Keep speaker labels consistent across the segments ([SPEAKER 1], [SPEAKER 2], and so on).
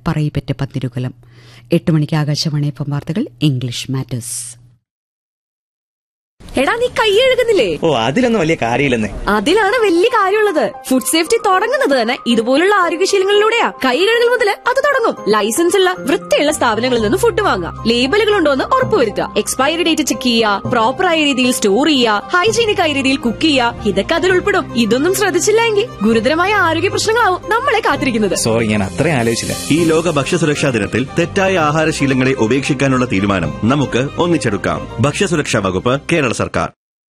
[SPEAKER 1] പറയിപ്പറ്റ പത്തിരുകുലം എട്ട് മണിക്ക് ആകാശവാണി എഫ് എം വാർത്തകൾ ഇംഗ്ലീഷ് മാറ്റേഴ്സ്
[SPEAKER 2] എടാ നീ കൈ എഴുകുന്നില്ലേ
[SPEAKER 3] ഓ അതിലൊന്നും വലിയ കാര്യമില്ലെന്ന്
[SPEAKER 2] അതിലാണ് വലിയ കാര്യമുള്ളത് ഫുഡ് സേഫ്റ്റി തുടങ്ങുന്നത് തന്നെ ഇതുപോലുള്ള ആരോഗ്യശീലങ്ങളിലൂടെയാ കൈ കഴുകൽ മുതൽ അത് തുടങ്ങും ലൈസൻസ് ഉള്ള വൃത്തിയുള്ള സ്ഥാപനങ്ങളിൽ നിന്ന് ഫുഡ് വാങ്ങാം ലേബലുകൾ ഉണ്ടോ എന്ന് ഉറപ്പുവരുത്തുക എക്സ്പയറി ഡേറ്റ് ചെക്ക് ചെയ്യുക പ്രോപ്പറായ രീതിയിൽ സ്റ്റോർ ചെയ്യുക ഹൈജീനിക് ആയ രീതിയിൽ കുക്ക് ചെയ്യുക ഇതൊക്കെ അതിൽ ഉൾപ്പെടും ഇതൊന്നും ശ്രദ്ധിച്ചില്ല എങ്കിൽ ഗുരുതരമായ ആരോഗ്യ പ്രശ്നങ്ങളാവും നമ്മളെ കാത്തിരിക്കുന്നത്
[SPEAKER 3] സോറി ഞാൻ അത്രയും ആലോചിച്ചില്ല
[SPEAKER 4] ഈ ലോക ഭക്ഷ്യസുരക്ഷാ ദിനത്തിൽ തെറ്റായ ആഹാരശീലങ്ങളെ ഉപേക്ഷിക്കാനുള്ള തീരുമാനം നമുക്ക് ഒന്നിച്ചെടുക്കാം ഭക്ഷ്യസുരക്ഷാ വകുപ്പ് കേരള സർക്കാർ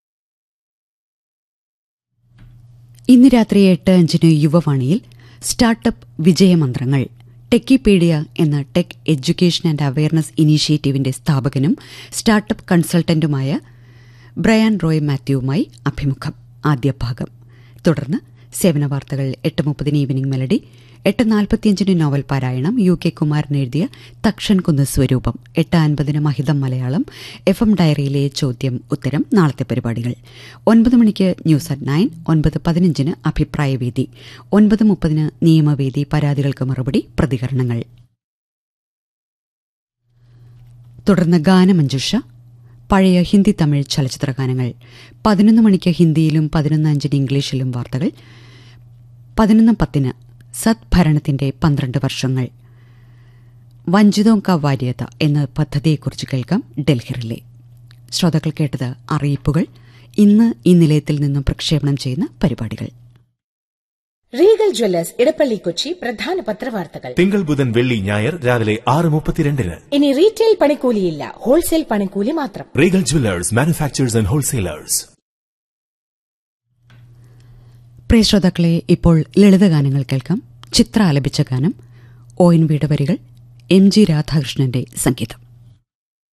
[SPEAKER 1] ഇന്ന് രാത്രി എട്ട് അഞ്ചിന് യുവവാണിയിൽ സ്റ്റാർട്ടപ്പ് വിജയമന്ത്രങ്ങൾ ടെക്കിപീഡിയ എന്ന ടെക് എഡ്യൂക്കേഷൻ ആൻഡ് അവയർനെസ് ഇനീഷ്യേറ്റീവിന്റെ സ്ഥാപകനും സ്റ്റാർട്ടപ്പ് കൺസൾട്ടന്റുമായ ബ്രയാൻ റോയ് മാത്യുവുമായി അഭിമുഖം ആദ്യ ഭാഗം തുടർന്ന് സേവന വാർത്തകൾ എട്ട് മുപ്പതിന് ഈവനിംഗ് മെലഡി എട്ട് നാൽപ്പത്തിയഞ്ചിന് നോവൽ പാരായണം യു കെ കുമാരൻ എഴുതിയ തക്ഷൻ കുന്ന് സ്വരൂപം എട്ട് അൻപതിന് മഹിതം മലയാളം എഫ് എം ഡയറിയിലെ ചോദ്യം ഉത്തരം നാളത്തെ പരിപാടികൾ ഒൻപത് മണിക്ക് ന്യൂസ് അറ്റ് നയൻ ഒൻപത് പതിനഞ്ചിന് അഭിപ്രായവേദി ഒൻപത് മുപ്പതിന് നിയമവേദി പരാതികൾക്ക് മറുപടി പ്രതികരണങ്ങൾ തുടർന്ന് ഗാനമഞ്ജുഷ പഴയ ഹിന്ദി തമിഴ് ചലച്ചിത്ര ഗാനങ്ങൾ പതിനൊന്ന് മണിക്ക് ഹിന്ദിയിലും പതിനൊന്ന് അഞ്ചിന് ഇംഗ്ലീഷിലും വാർത്തകൾ പതിനൊന്ന് പത്തിന് സദ്ഭരണത്തിന്റെ പന്ത്രണ്ട് വർഷങ്ങൾ വഞ്ചിതോം ക വാര്യത എന്ന പദ്ധതിയെക്കുറിച്ച് കേൾക്കാം ഡൽഹിറിലെ ശ്രോതാക്കൾ കേട്ടത് അറിയിപ്പുകൾ ഇന്ന് ഈ നിലയത്തിൽ നിന്നും പ്രക്ഷേപണം ചെയ്യുന്ന പരിപാടികൾ
[SPEAKER 5] റീഗൽ ജ്വല്ലേഴ്സ് ഇടപ്പള്ളി കൊച്ചി പ്രധാന പത്രവാർത്തകൾ
[SPEAKER 6] തിങ്കൾ ബുധൻ വെള്ളി ഞായർ രാവിലെ ആറ് മുപ്പത്തിരണ്ടിന്
[SPEAKER 5] ഇനി റീറ്റെയിൽ പണിക്കൂലിയില്ല ഹോൾസെയിൽ പണിക്കൂലി മാത്രം
[SPEAKER 6] Regal jewellers manufacturers and wholesalers
[SPEAKER 1] പ്രിയ ശ്രോതാക്കളെ ഇപ്പോൾ ലളിതഗാനങ്ങൾ കേൾക്കാം ചിത്ര ആലപിച്ച ഗാനം ഒ എൻ വിയുടെ വരികൾ എം ജി രാധാകൃഷ്ണന്റെ സംഗീതം